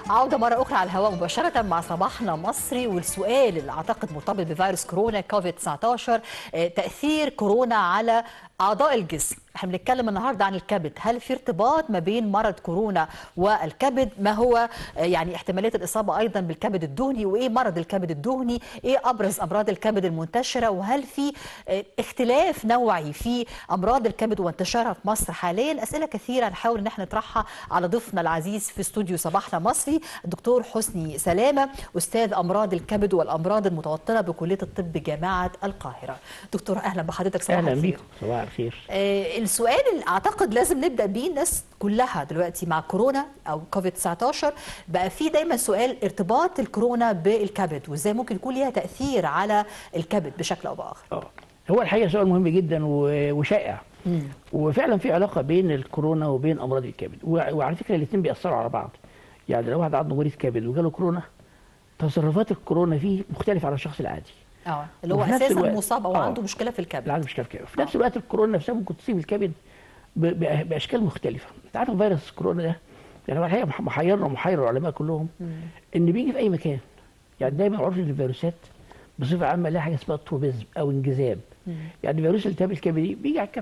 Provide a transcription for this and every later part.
عودة مرة أخرى على الهواء مباشرة مع صباحنا مصري والسؤال اللي أعتقد مرتبط بفيروس كورونا كوفيد 19 آه، تأثير كورونا على أعضاء الجسم احنا بنتكلم النهارده عن الكبد هل في ارتباط ما بين مرض كورونا والكبد ما هو آه، يعني احتماليه الاصابه ايضا بالكبد الدهني وايه مرض الكبد الدهني ايه ابرز امراض الكبد المنتشره وهل في آه، اختلاف نوعي في امراض الكبد وانتشارها في مصر حاليا اسئله كثيره نحاول ان احنا نطرحها على ضيفنا العزيز في استوديو صباحنا مصري الدكتور حسني سلامه استاذ امراض الكبد والامراض المتوطنه بكليه الطب جامعه القاهره دكتور اهلا بحضرتك صباح اهلا الخير بيكم صباح الخير آه، السؤال اللي اعتقد لازم نبدا بيه الناس كلها دلوقتي مع كورونا او كوفيد 19 بقى في دايما سؤال ارتباط الكورونا بالكبد وازاي ممكن يكون ليها تاثير على الكبد بشكل او باخر اه هو الحقيقه سؤال مهم جدا و- وشائع وفعلا في علاقه بين الكورونا وبين امراض الكبد وع- وعلى فكره الاثنين بيأثروا على بعض يعني لو واحد عنده مريض كبد وجاله كورونا تصرفات الكورونا فيه مختلفه عن الشخص العادي اه اللي هو وفي نفس اساسا الوقت- مصاب او آه. عنده مشكله في الكبد اللي عنده مشكله في الكبد في نفس الوقت الكورونا نفسها ممكن تصيب الكبد ب- ب- باشكال مختلفه انت عارف فيروس كورونا ده يعني هو الحقيقه مح- محيرنا ومحير العلماء كلهم ان بيجي في اي مكان يعني دايما معروف ان الفيروسات بصفه عامه لها حاجه اسمها تروبيزم او انجذاب يعني فيروس الالتهاب الكبدي بيجي على الكبد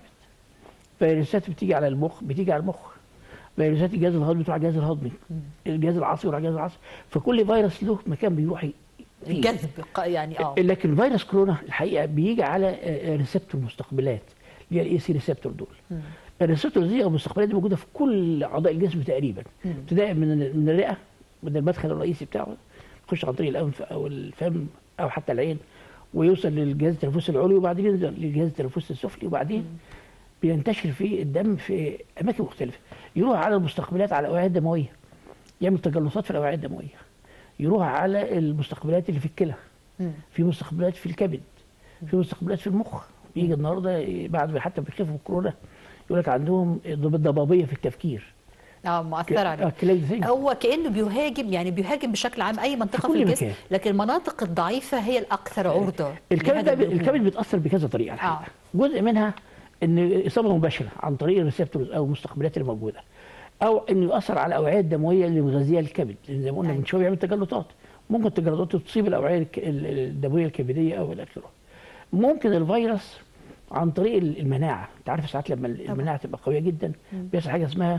فيروسات بتيجي على المخ بتيجي على المخ فيروسات الجهاز الهضمي بتروح على الجهاز الهضمي الجهاز العصبي يروح على الجهاز العصبي فكل فيروس له مكان بيروح ي- فيه. الجذب ق- يعني اه لكن فيروس كورونا الحقيقه بيجي على آه، ريسبتور مستقبلات اللي هي الاي سي ريسبتور دول الريسبتور دي او المستقبلات دي موجوده في كل اعضاء الجسم تقريبا ابتداء من ال- من الرئه من المدخل الرئيسي بتاعه يخش عن طريق الانف او الفم او حتى العين ويوصل للجهاز التنفسي العلوي وبعدين ينزل للجهاز التنفسي السفلي وبعدين بينتشر في الدم في اماكن مختلفه يروح على المستقبلات على الاوعيه الدمويه يعمل تجلطات في الاوعيه الدمويه يروح على المستقبلات اللي في الكلى مم. في مستقبلات في الكبد في مستقبلات في المخ بيجي النهارده بعد ما حتى بيخفوا من الكورونا يقول لك عندهم ضبابيه في التفكير اه مؤثر عليه كلايزين هو كانه بيهاجم يعني بيهاجم بشكل عام اي منطقه في في, كل الجسم مكان. لكن المناطق الضعيفه هي الاكثر عرضه الكبد لهذا ده الهجوم. الكبد بيتاثر بكذا طريقه الحقيقه جزء منها ان اصابه مباشره عن طريق الريسبتورز او المستقبلات اللي موجوده او انه يؤثر على الاوعيه الدمويه اللي مغذيه الكبد لان زي ما قلنا أيوة. من شويه بيعمل تجلطات ممكن التجلطات تصيب الاوعيه الك- ال- ال- الدمويه الكبديه او الى اخره ممكن الفيروس عن طريق المناعه انت عارف ساعات لما المناعه تبقى قويه جدا بيحصل حاجه اسمها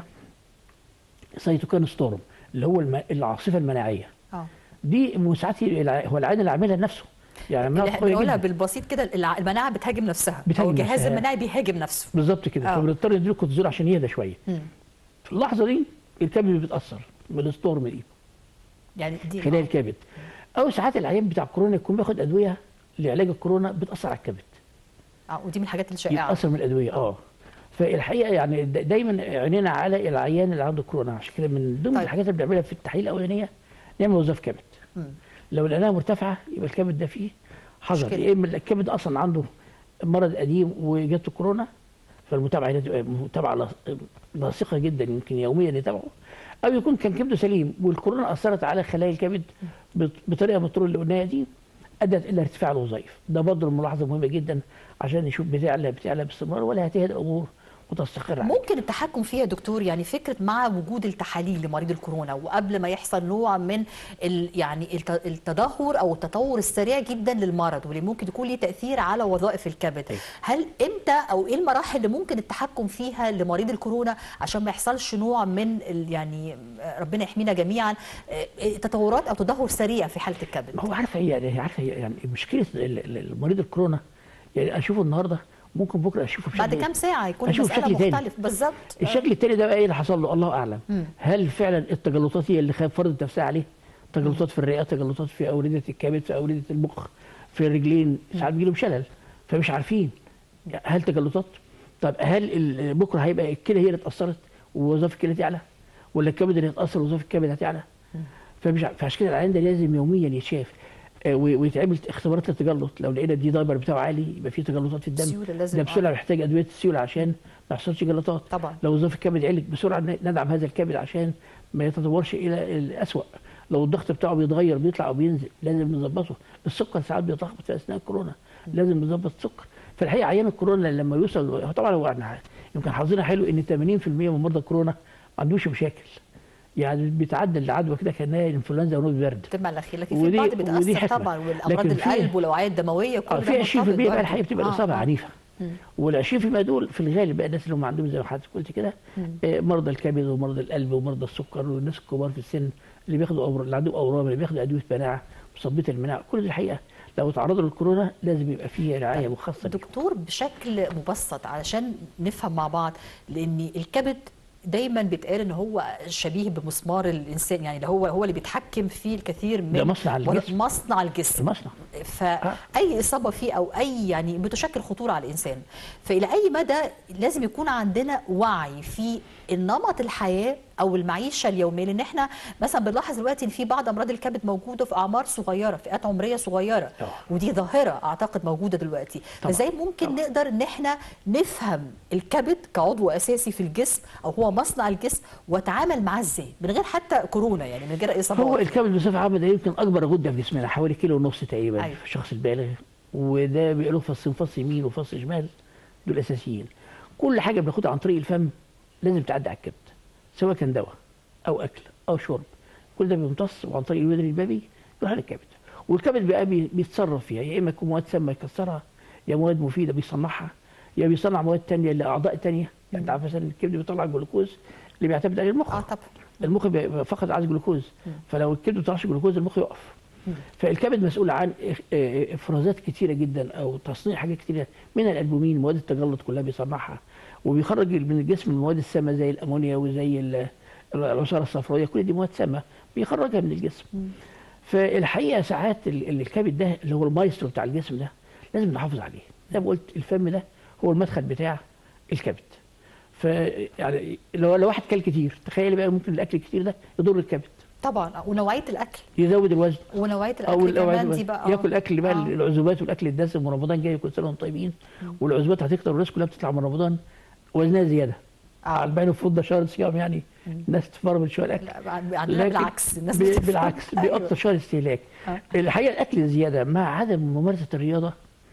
سيتوكين ستورم اللي هو الم- العاصفه المناعيه اه دي ساعات الع- هو العين اللي عاملها لنفسه يعني اللي المناعه قويه بنقولها جدا بالبسيط كده الع- المناعه بتهاجم نفسها بتهاجم او الجهاز نفسها. المناعي بيهاجم نفسه بالظبط كده آه. فبنضطر نديله كورتيزون عشان يهدى شويه مم. في اللحظه دي الكبد بيتاثر من الستورم دي يعني دي خلال الكبد او ساعات العيان بتاع كورونا يكون بياخد ادويه لعلاج الكورونا بتاثر على الكبد اه ودي من الحاجات الشائعه يتاثر من الادويه اه فالحقيقه يعني دا- دايما عينينا على العيان اللي عنده كورونا عشان كده من ضمن طيب. الحاجات اللي بنعملها في التحاليل الاولانيه نعمل وظائف كبد مم. لو لقيناها مرتفعه يبقى الكبد ده فيه حذر مشكلة. يا اما الكبد اصلا عنده مرض قديم وجاته كورونا فالمتابعه هنا تبقى متابعه لاص- لاصقه جدا يمكن يوميا يتابعه او يكون كان كبده سليم والكورونا اثرت على خلايا الكبد بط- بطريقه من الطرق اللي قلناها دي ادت الى ارتفاع الوظائف ده برضه ملاحظه مهمه جدا عشان نشوف بتعلى بتعلى باستمرار ولا هتهدى الامور وتستقر على ممكن التحكم فيها يا دكتور يعني فكره مع وجود التحاليل لمريض الكورونا وقبل ما يحصل نوع من ال يعني الت- التدهور او التطور السريع جدا للمرض واللي ممكن يكون ليه تاثير على وظائف الكبد أيوة. هل امتى او ايه المراحل اللي ممكن التحكم فيها لمريض الكورونا عشان ما يحصلش نوع من ال- يعني آه، ربنا يحمينا جميعا آه، آه، تطورات او تدهور سريع في حاله الكبد ما هو عارفه هي يعني عارفه هي يعني مشكله ال- ال- المريض الكورونا يعني اشوفه النهارده ممكن بكره اشوفه بشكل بعد كام ساعه يكون أشوف المساله شكل تاني. مختلف بالظبط الشكل التاني ده بقى ايه اللي حصل له الله اعلم مم. هل فعلا التجلطات هي اللي خ- فرضت نفسها عليه تجلطات في الرئه تجلطات في اورده الكبد في اورده المخ في الرجلين ساعات بيجيلهم شلل فمش عارفين هل تجلطات طب هل ال- بكره هيبقى الكلى هي اللي اتاثرت ووظائف الكلى تعلى ولا الكبد اللي هيتاثر ووظائف الكبد هتعلى فمش ع- فعشان كده العيان ده لازم يوميا يتشاف آه، و- ويتعمل اختبارات للتجلط لو لقينا الدي دايبر بتاعه عالي يبقى فيه تجلطات في الدم السيولة لازم، ده آه. بسرعه محتاج ادويه السيوله عشان ما يحصلش جلطات طبعا. لو وظائف الكبد علت بسرعه ن- ندعم هذا الكبد عشان ما يتطورش الى الاسوأ لو الضغط بتاعه بيتغير بيطلع او بينزل لازم نظبطه السكر ساعات بيتلخبط في اثناء الكورونا لازم نظبط السكر فالحقيقه عيان الكورونا لما يوصل هو طبعا هو احنا يمكن حظنا حلو ان 80% من مرضى الكورونا ما عندوش مشاكل يعني بيتعدى العدوى كده كانها انفلونزا ونوز برد بتبقى الاخير لكن في ودي- البعض ودي بتاثر حكمة. طبعا والامراض لكن في- القلب والاوعيه الدمويه كل اه ده في 20% مرتبط بقى برضه. الحقيقه بتبقى آه، الاصابه آه. عنيفه وال 20% دول في الغالب بقى الناس اللي هم عندهم زي ما حضرتك قلت كده آه، مرضى الكبد ومرضى القلب ومرضى السكر والناس الكبار في السن اللي بياخدوا أور... اللي عندهم اورام اللي بياخدوا ادويه مناعه مثبطه المناعه كل دي الحقيقه لو تعرضوا للكورونا لازم يبقى فيه رعايه مخصصه ليهم. دكتور بشكل مبسط علشان نفهم مع بعض لان الكبد دايما بيتقال ان هو شبيه بمسمار الانسان يعني اللي هو هو اللي بيتحكم في الكثير من ده مصنع الجسم. مصنع الجسم المصنع فاي اصابه فيه او اي يعني بتشكل خطوره على الانسان فالى اي مدى لازم يكون عندنا وعي في النمط الحياه او المعيشه اليوميه لان احنا مثلا بنلاحظ دلوقتي ان في بعض امراض الكبد موجوده في اعمار صغيره فئات عمريه صغيره طبعا. ودي ظاهره اعتقد موجوده دلوقتي طبعا. فازاي ممكن طبعا. نقدر ان احنا نفهم الكبد كعضو اساسي في الجسم او هو مصنع الجسم واتعامل معاه ازاي من غير حتى كورونا يعني من غير اي هو اصابات الكبد بصفه عامه ده يمكن اكبر غده في جسمنا حوالي كيلو ونص تقريبا أيوة. في الشخص البالغ وده بيقولوا فصين فص يمين وفص شمال دول اساسيين كل حاجه بناخدها عن طريق الفم لازم تعدي على الكبد سواء كان دواء او اكل او شرب كل ده بيمتص وعن طريق الودن البابي يروح على الكبد والكبد بقى بي- بيتصرف فيها يا اما يكون مواد سامه يكسرها يا مواد مفيده بيصنعها يا بيصنع مواد تانية لاعضاء تانية يعني انت عارف مثلا الكبد بيطلع جلوكوز اللي بيعتمد عليه المخ اه طبعا المخ بي- فقد عايز جلوكوز فلو الكبد ما طلعش جلوكوز المخ يقف فالكبد مسؤول عن إخ- آه، افرازات كتيره جدا او تصنيع حاجات كتيره من الالبومين مواد التجلط كلها بيصنعها وبيخرج من الجسم المواد السامه زي الامونيا وزي ال- العصاره الصفراويه كل دي مواد سامه بيخرجها من الجسم فالحقيقه ساعات ال- ال- الكبد ده اللي هو المايسترو بتاع الجسم ده لازم نحافظ عليه زي ما قلت الفم ده هو المدخل بتاع الكبد فيعني لو لو واحد كل كتير تخيل بقى ممكن الاكل الكتير ده يضر الكبد طبعا ونوعيه الاكل يزود الوزن ونوعيه او الاكل الأوعية كمان دي الوزن. بقى ياكل اكل بقى آه. العزوبات والاكل الدسم ورمضان جاي كل سنه وانتم طيبين والعزوبات هتكتر والناس كلها بتطلع من رمضان وزنها زياده آه. على البين المفروض ده شهر صيام يعني الناس تفرمل شويه الاكل لا عندنا لكن بالعكس الناس ب- بتفهم. بالعكس دي أيوة. اكتر شهر استهلاك آه. الحقيقه الاكل الزياده مع عدم ممارسه الرياضه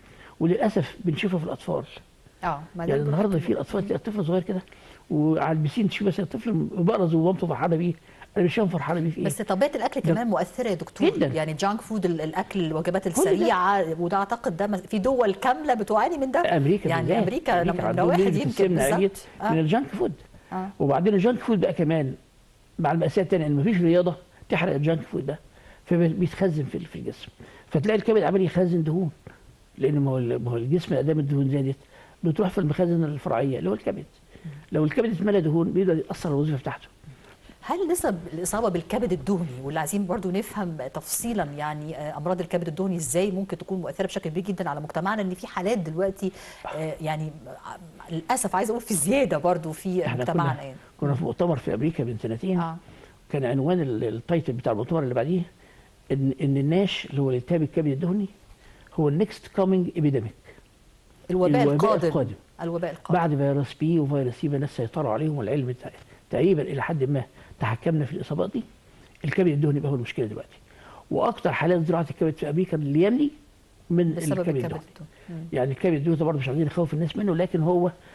وللاسف بنشوفها في الاطفال اه ما ده يعني اللي النهارده بقول في الاطفال تلاقي طفل صغير كده وعلى البسين تشوف مثلا طفل بقرز ومامته فرحانه بيه انا مش فاهم فرحانه بيه في ايه بس طبيعه الاكل ده- كمان مؤثره يا دكتور جداً. يعني جانك فود ال- الاكل الوجبات ده. السريعه وده اعتقد ده مس- في دول كامله بتعاني من ده امريكا يعني بالذات. امريكا أمريكا نمره عندهم واحد نسبة يمكن السمنة عالية بالظبط من آه. الجانك فود آه. وبعدين الجانك فود بقى كمان مع المأساة التانية ان مفيش رياضة تحرق الجانك فود ده فبيتخزن في في الجسم فتلاقي الكبد عمال يخزن دهون لان ما هو ال- ما هو الجسم ادام الدهون زادت بتروح في المخازن الفرعيه اللي هو الكبد لو الكبد اتملى دهون بيقدر ياثر على الوظيفه بتاعته هل نسب الاصابه بالكبد الدهني واللي عايزين برضو نفهم تفصيلا يعني آه، امراض الكبد الدهني ازاي ممكن تكون مؤثره بشكل كبير جدا على مجتمعنا ان في حالات دلوقتي آه، يعني آه، للاسف عايزه اقول في زياده برضو في احنا مجتمعنا كنا يعني كنا في مؤتمر في امريكا من سنتين اه كان عنوان ال- التايتل بتاع المؤتمر اللي بعديه ان ان الناش اللي هو الالتهاب الكبد الدهني هو النكست كومينج ابيديميك الوباء, الوباء القادم. القادم. الوباء القادم بعد فيروس بي وفيروس سي الناس سيطروا عليهم والعلم تع- تقريبا الى حد ما تحكمنا في الاصابات دي الكبد الدهني بقى هو المشكله دلوقتي واكثر حالات زراعه الكبد في امريكا اليمني من بسبب الكبد الكبد الدهني الدهني. يعني الكبد الدهني ده برضه مش عايزين نخوف الناس منه لكن هو آه،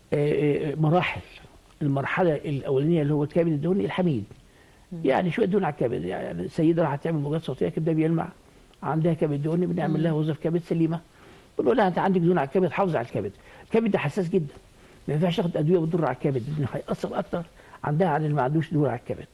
آه، مراحل المرحله الاولانيه اللي هو الكبد الدهني الحميد يعني شويه دهون على الكبد يعني السيده راحت تعمل موجات صوتيه كبدها بيلمع عندها كبد دهني بنعمل لها وظيفه كبد سليمه بنقول لها انت عندك دهون على الكبد حافظ على الكبد الكبد ده حساس جدا ما ينفعش تاخد ادويه بتضر على الكبد لان هيأثر اكتر عندها عن اللي ما عندوش دهون على الكبد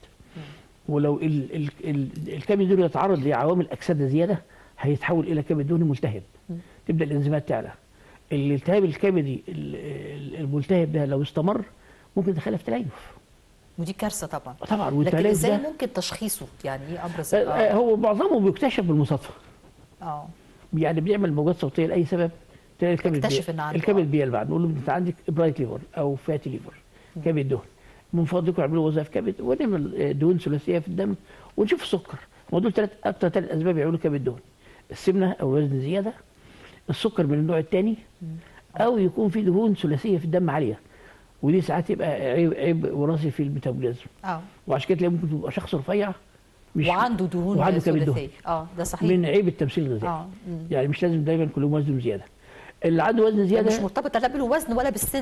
ولو ال ال ال الكبد الدهني يتعرض لعوامل اكسده زياده هيتحول الى كبد دهني ملتهب تبدا الانزيمات تعلى الالتهاب الكبدي ال- ال- الملتهب ده لو استمر ممكن يدخلها في تليف ودي كارثه طبعا طبعا لكن والتليف ازاي ده ممكن تشخيصه يعني ايه ابرز آه، آه، اه هو معظمه بيكتشف بالمصادفه اه يعني بيعمل موجات صوتيه لاي سبب تلاقي الكبد يكتشف بي- إن عنده الكبد آه. بيلمع نقول له انت عندك برايت ليفر او فاتي ليفر كبد دهن من فضلكم اعملوا وظائف كبد ونعمل آه، دهون ثلاثيه في الدم ونشوف السكر ما دول ثلاث اكتر ثلاث اسباب يعملوا كبد دهن السمنه او الوزن زياده السكر من النوع الثاني او يكون في دهون ثلاثيه في الدم عاليه ودي ساعات يبقى عيب عيب وراثي في الميتابوليزم اه وعشان كده تلاقي ممكن تبقى شخص رفيع مش وعنده دهون وعنده كبد دهن ثلاثيه اه ده صحيح من عيب التمثيل الغذائي اه مم. يعني مش لازم دايما كلهم وزن زياده اللي عنده وزن يعني مش زياده مرتبطه لا بالوزن ولا بالسن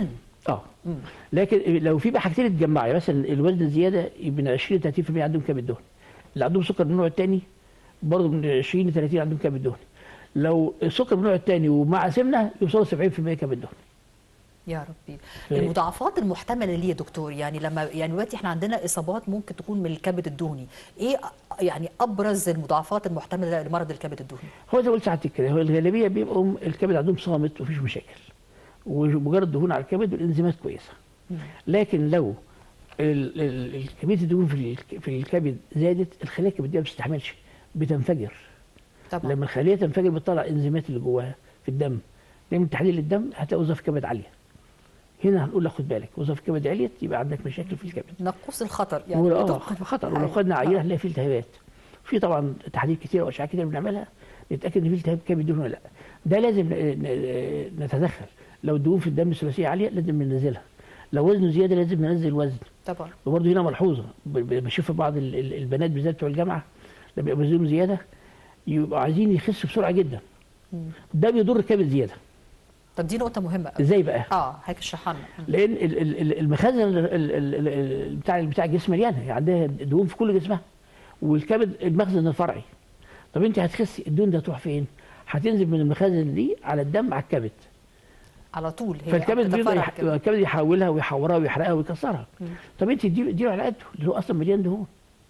اه لكن لو في بقى حاجتين اتجمعوا يعني مثلا الوزن الزياده من 20 ل 30% عندهم كبد دهني اللي عندهم سكر من النوع الثاني برضه من 20 ل 30 عندهم كبد دهني لو السكر من النوع الثاني ومع سمنه يوصلوا 70% كبد دهني يا ربي ف- المضاعفات المحتمله ليه يا دكتور يعني لما يعني دلوقتي احنا عندنا اصابات ممكن تكون من الكبد الدهني ايه أ- يعني ابرز المضاعفات المحتمله لمرض الكبد الدهني هو زي ما قلت ساعتك كده هو الغالبيه بيبقوا الكبد عندهم صامت ومفيش مشاكل ومجرد دهون على الكبد والانزيمات كويسه لكن لو ال- ال- ال- كميه الدهون في الك- في الكبد زادت الخلايا الكبديه ما بتستحملش بتنفجر طبعا لما الخليه تنفجر بتطلع الانزيمات اللي جواها في الدم نعمل تحليل للدم هتلاقي وظائف الكبد عاليه هنا هنقول لك خد بالك وظائف الكبد عليت يبقى عندك مشاكل في الكبد نقوص الخطر يعني يعني اه بدقة. خطر ولو أيوة. خدنا آه. عينه هنلاقي فيه التهابات في طبعا تحاليل كتير واشعاعات كتير بنعملها نتاكد ان في التهاب كبد دهون ولا لا ده لازم ن- ن- نتدخل لو الدهون في الدم الثلاثيه عاليه لازم ننزلها لو وزنه زياده لازم ننزل الوزن طبعا وبرضه هنا ملحوظه ب- ب- بشوف بعض ال- ال- البنات بالذات بتوع الجامعه لما يبقى وزنهم زياده يبقوا عايزين يخسوا بسرعه جدا ده بيضر الكبد زياده طب دي نقطه مهمه قوي ازاي بقى؟ اه هيك اشرحها لنا مم. لان ال- ال- ال- المخازن ال- ال- ال- ال- بتاع بتاع الجسم مليانه يعني عندها دهون في كل جسمها والكبد المخزن الفرعي طب انت هتخسي الدهون دي هتروح فين؟ هتنزل من المخازن دي على الدم على الكبد على طول هي فالكبد بيقدر بتتفرع يح... كده. الكبد يحولها ويحورها ويحرقها ويكسرها طب انت اديله اديله على قده اللي هو اصلا مليان دهون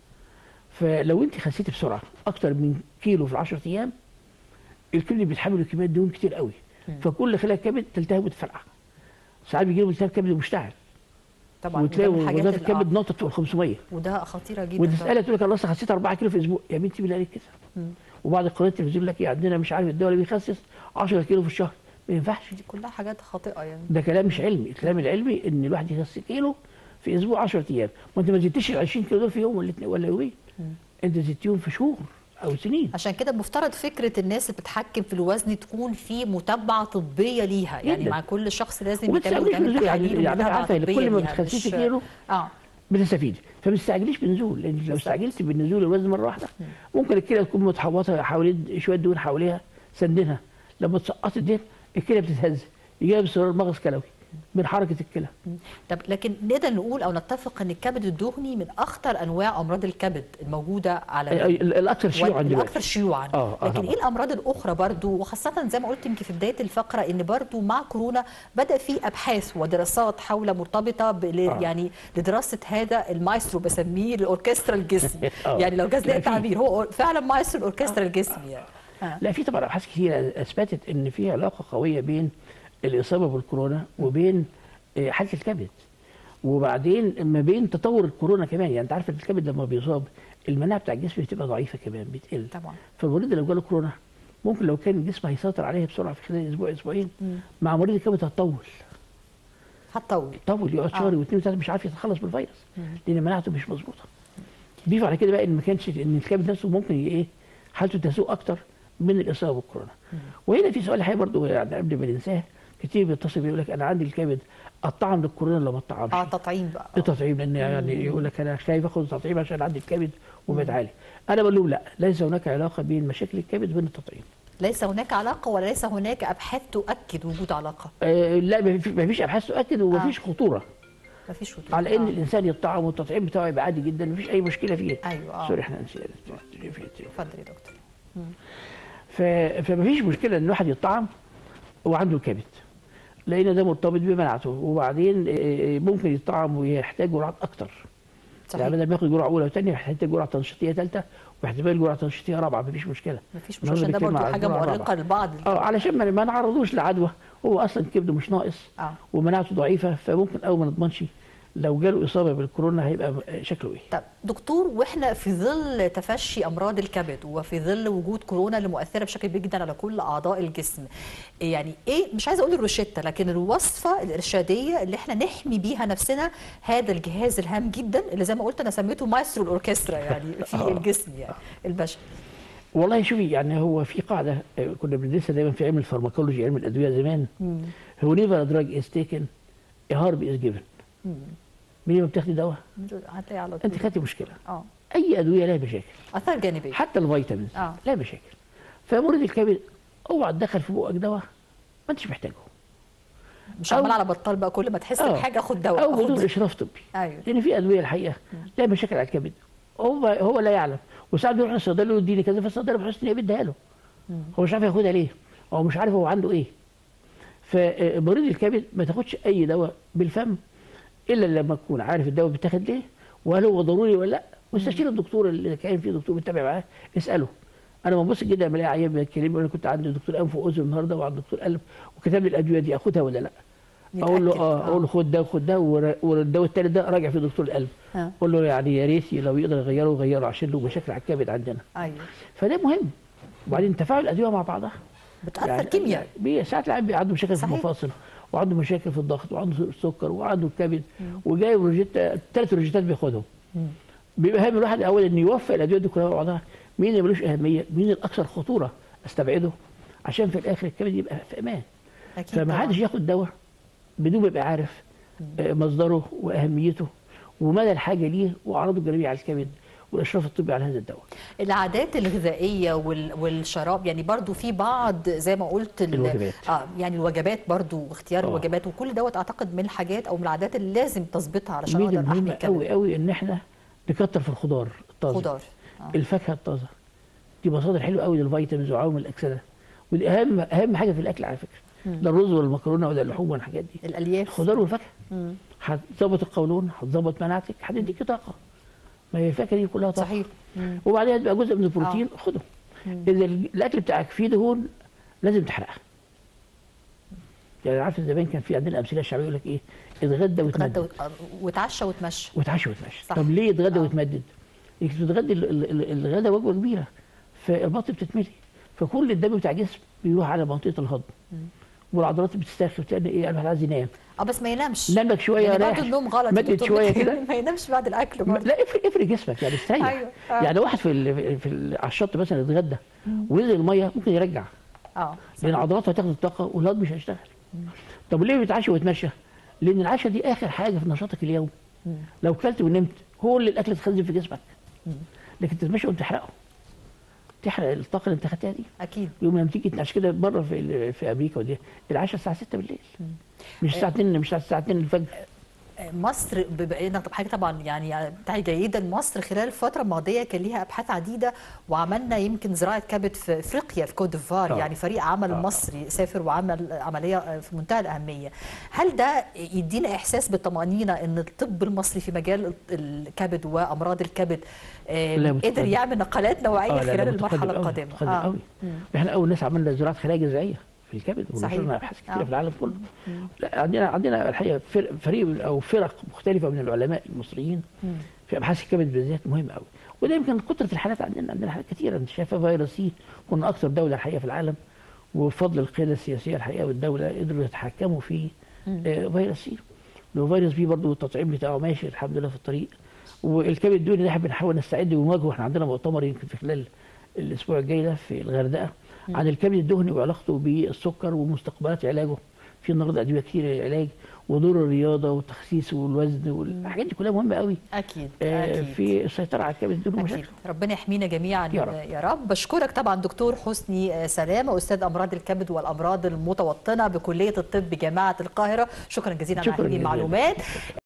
فلو انت خسيتي بسرعه اكتر من كيلو في 10 ايام الكبد بيتحمل كميات دهون كتير قوي فكل خلايا الكبد تلتهب وتفرقع ساعات بيجي له التهاب كبد مشتعل طبعا وتلاقي وده من الحاجات وظائف اللي- آه. الكبد نطت فوق ال 500 وده خطيره جدا وتسالها تقول لك انا اصلا خسيت 4 كيلو في اسبوع يا بنتي بالله عليك كده وبعض قنوات التلفزيون يقول لك ايه عندنا مش عارف الدواء اللي بيخسس 10 كيلو في الشهر ما ينفعش دي كلها حاجات خاطئه يعني ده كلام مش علمي الكلام العلمي ان الواحد يخس كيلو في اسبوع 10 ايام ما انت ما زدتش ال 20 كيلو دول في يوم ولا اتنين ولا يومين انت زدتيهم في شهور او سنين عشان كده مفترض فكره الناس اللي بتتحكم في الوزن تكون في متابعه طبيه ليها يعني جدا. مع كل شخص لازم وما يتعمل تستعجليش تعمل بالنزول يعني تحاليل يعني ومتابعة عارفه طبية كل ما ليها، بتخسيش مش- كيلو اه بتستفيدي فما تستعجليش بالنزول لان لو استعجلتي بالنزول الوزن مره واحده ممكن الكلى تكون متحوطه حوالين شويه دهون حواليها سندها لما تسقطي الدهن الكلى بتتهز يجي لها باستمرار مغص كلوي من حركه الكلى طب لكن نقدر نقول او نتفق ان الكبد الدهني من اخطر انواع امراض الكبد الموجوده على ال- ال- الاكثر شيوعا الاكثر دلوقتي شيوعا آه، آه لكن طبعاً. ايه الامراض الاخرى برضو وخاصه زي ما قلت يمكن في بدايه الفقره ان برضو مع كورونا بدا في ابحاث ودراسات حول مرتبطه ب... آه. يعني لدراسه هذا المايسترو بسميه الاوركسترا الجسمي آه. يعني لو جاز لي لا، في. التعبير هو فعلا مايسترو الاوركسترا الجسمي يعني آه. لا في طبعا ابحاث كثيره اثبتت ان في علاقه قويه بين الاصابه بالكورونا وبين آه، حاله الكبد وبعدين ما بين تطور الكورونا كمان يعني انت عارف ان الكبد لما بيصاب المناعه بتاع الجسم بتبقى ضعيفه كمان بتقل طبعا فالمريض لو جاله كورونا ممكن لو كان الجسم هيسيطر عليها بسرعه في خلال اسبوع اسبوعين مع مريض الكبد هتطول هتطول طول يقعد آه. شهر واثنين وثلاثه مش عارف يتخلص من الفيروس لان مناعته مش مظبوطه ضيف على كده بقى ان ما كانش ان الكبد نفسه ممكن ي- ايه حالته تسوء اكتر من الاصابه بالكورونا وهنا في سؤال حقيقي برضه يعني قبل ما ننساه كتير بيتصل بيقول لك انا عندي الكبد اطعم للكورونا ولا ما اطعمش اه تطعيم بقى التطعيم لان يعني يقول لك انا خايف اخد التطعيم عشان عندي الكبد وبقت عالي انا بقول لهم لا ليس هناك علاقه بين مشاكل الكبد وبين التطعيم ليس هناك علاقه ولا ليس هناك ابحاث تؤكد وجود علاقه آه لا ما في- ما فيش ابحاث تؤكد وما فيش خطوره مفيش وجود على ان آه. الانسان يطعم والتطعيم بتاعه يبقى عادي جدا مفيش اي مشكله فيه ايوه اه سوري احنا نسينا اتفضل يا دكتور ف... فمفيش مشكله ان الواحد يطعم وعنده كبد لان ده مرتبط بمناعته وبعدين آه، ممكن يطعم ويحتاج جرعات اكتر صحيح يعني بدل ما ياخد جرعه اولى وثانيه يحتاج جرعه تنشيطيه ثالثه ويحتاج جرعه تنشيطيه رابعه مفيش مشكله مفيش مش النهارده عشان ده بنتكلم برضه على حاجه الجرعة مؤرقه الرابعة. للبعض اه علشان ما ما نعرضوش لعدوى هو اصلا كبده مش ناقص اه ومناعته ضعيفه فممكن اول ما نضمنش لو جاله اصابه بالكورونا هيبقى شكله ايه طب دكتور واحنا في ظل تفشي امراض الكبد وفي ظل وجود كورونا اللي مؤثره بشكل كبير جدا على كل اعضاء الجسم يعني ايه مش عايزه اقول الروشته لكن الوصفه الارشاديه اللي احنا نحمي بيها نفسنا هذا الجهاز الهام جدا اللي زي ما قلت انا سميته مايسترو الاوركسترا يعني في آه. الجسم يعني البشري والله شوفي يعني هو في قاعده آه، كنا بندرسها دايما في علم الفارماكولوجي علم الادويه زمان هو نيفر دراج از تيكن هارب از جيفن مين ما بتاخدي دواء هتلاقي على طول انت خدتي مشكله اه اي ادويه لها مشاكل اثار جانبيه حتى الفيتامينز آه. لها مشاكل فمريض الكبد اوعى تدخل في بقك دواء ما انتش محتاجه مش أو- عمال على بطال بقى كل ما تحس آه. بحاجه خد دواء او خد بدون اشراف طبي ايوه لان في ادويه الحقيقه لها مشاكل على الكبد هو هو لا يعلم وساعات بيروح للصيدلي يقول اديني كذا فالصيدلي بيحس ان هي بيديها له هو مش عارف ياخدها ليه هو مش عارف هو عنده ايه فمريض الكبد ما تاخدش اي دواء بالفم الا لما تكون عارف الدواء بيتاخد ليه وهل هو ضروري ولا لا واستشير الدكتور اللي كان فيه دكتور متابع معاه اساله انا ببص كده لما الاقي عيان بيتكلم يقول انا كنت عند دكتور انف واذن النهارده وعند دكتور قلب وكتب لي الادويه دي اخدها ولا لا اقول له نتأكد. اه اقول له خد ده وخد ده ور- والدواء التالت ده راجع في دكتور القلب آه. اقول له يعني يا ريت لو يقدر يغيره يغيره عشان له مشاكل على الكبد عندنا ايوه فده مهم وبعدين تفاعل الادويه مع بعضها بتاثر كيمياء بي- ساعات العيان بيبقى عنده مشاكل في صحيح. المفاصل وعنده مشاكل في الضغط وعنده السكر وعنده الكبد وجايب روجيتا ثلاث روجيتات بياخدهم بيبقى هم الواحد اول ان يوفق الادويه دي كلها مع بعضها مين اللي ملوش اهميه مين الاكثر خطوره استبعده عشان في الاخر الكبد يبقى في امان اكيد فما طبعاً. حدش ياخد دواء بدون ما يبقى عارف آه، مصدره واهميته ومدى الحاجه ليه واعراضه الجانبيه على الكبد والاشراف الطبي على هذا الدواء العادات الغذائيه وال- والشراب يعني برضو في بعض زي ما قلت ال- الوجبات. اه يعني الوجبات برضو واختيار آه. الوجبات وكل دوت اعتقد من الحاجات او من العادات اللي لازم تظبطها علشان ميزه اقدر احمي مهمه الكبد قوي قوي ان احنا نكتر في الخضار الطازه خضار آه. الفاكهه الطازه دي مصادر حلوه قوي للفيتامينز وعوامل الاكسده ودي اهم اهم حاجه في الاكل على فكره لا الرز ولا المكرونه ولا اللحوم ولا الحاجات دي الالياف الخضار والفاكهه مم. هتظبط القولون هتظبط مناعتك هتديكي طاقه ما هي الفاكهه دي كلها طاقه صحيح مم. وبعدين تبقى جزء من البروتين خده اذا الاكل بتاعك فيه دهون لازم تحرقها يعني عارف زمان كان في عندنا امثله شعبيه يقول لك ايه اتغدى اتغدى وتمدد وت- آه، وتعشى وتمشى وتعشى وتمشي صح. طب ليه اتغدى آه. وتمدد؟ انك تتغدى ال- ال- ال- الغدا وجبه كبيره فالبطن بتتملي فكل الدم بتاع الجسم بيروح على منطقه الهضم والعضلات بتسترخي بتلاقي ايه الواحد عايز ينام اه بس ما ينامش نامك شويه يعني رايح برضه النوم غلط يا مدد دكتور. شويه كده ما ينامش بعد الاكل ما- برضه لا افرق افرق جسمك يعني استريح أيوة، آه. يعني واحد في ال في ال على الشط مثلا يتغدى وينزل الميه ممكن يرجع اه لان عضلاته هتاخد الطاقه والهضم مش هيشتغل طب ليه بيتعشى ويتمشى؟ لان العشاء دي اخر حاجه في نشاطك اليومي لو كلت ونمت هو اللي الاكل اتخزن في جسمك لكن تتمشى وتحرقه تحرق الطاقه اللي انت خدتها دي اكيد يوم لما تيجي عشان كده بره في ال- في امريكا ودي العشاء الساعه 6 بالليل مش الساعه 2 مش الساعه 2 الفجر مصر بما طب حاجه طبعا يعني بتاعي جيدا مصر خلال الفتره الماضيه كان ليها ابحاث عديده وعملنا يمكن زراعه كبد في افريقيا في كوت ديفوار آه. يعني فريق عمل آه. مصري سافر وعمل عمليه في منتهى الاهميه هل ده يدينا احساس بالطمانينه ان الطب المصري في مجال الكبد وامراض الكبد آه، لا، قدر متقدم. يعمل نقلات نوعيه آه، لا، لا، خلال متقدم المرحله أوي، القادمه متقدم قوي احنا اول ناس عملنا زراعه خلايا جذعيه في الكبد صحيح. ونشرنا ابحاث كتيره آه. في العالم كله لا عندنا عندنا الحقيقه فرق فريق او فرق مختلفه من العلماء المصريين في ابحاث الكبد بالذات مهم قوي وده يمكن كثره الحالات عندنا عندنا حالات كثيره انت شايفه فيروس سي كنا اكثر دوله الحقيقه في العالم وبفضل القياده السياسيه الحقيقه والدوله قدروا يتحكموا في آه، فيروس سي لو فيروس بي برضه التطعيم بتاعه ماشي الحمد لله في الطريق والكبد الدهني ده احنا بنحاول نستعد ونواجهه احنا عندنا مؤتمر يمكن في خلال الاسبوع الجاي ده في الغردقه عن الكبد الدهني وعلاقته بالسكر ومستقبلات علاجه في النهارده ادويه كتير للعلاج ودور الرياضه والتخسيس والوزن والحاجات دي كلها مهمه قوي اكيد آه، اكيد في السيطره على الكبد الدهني أكيد ومشاكله ربنا يحمينا جميعا يا رب. يا رب بشكرك طبعا دكتور حسني آه، سلامة أستاذ أمراض الكبد والأمراض المتوطنة بكلية الطب جامعة القاهرة شكرا جزيلا على شكراً هذه جزيلاً. المعلومات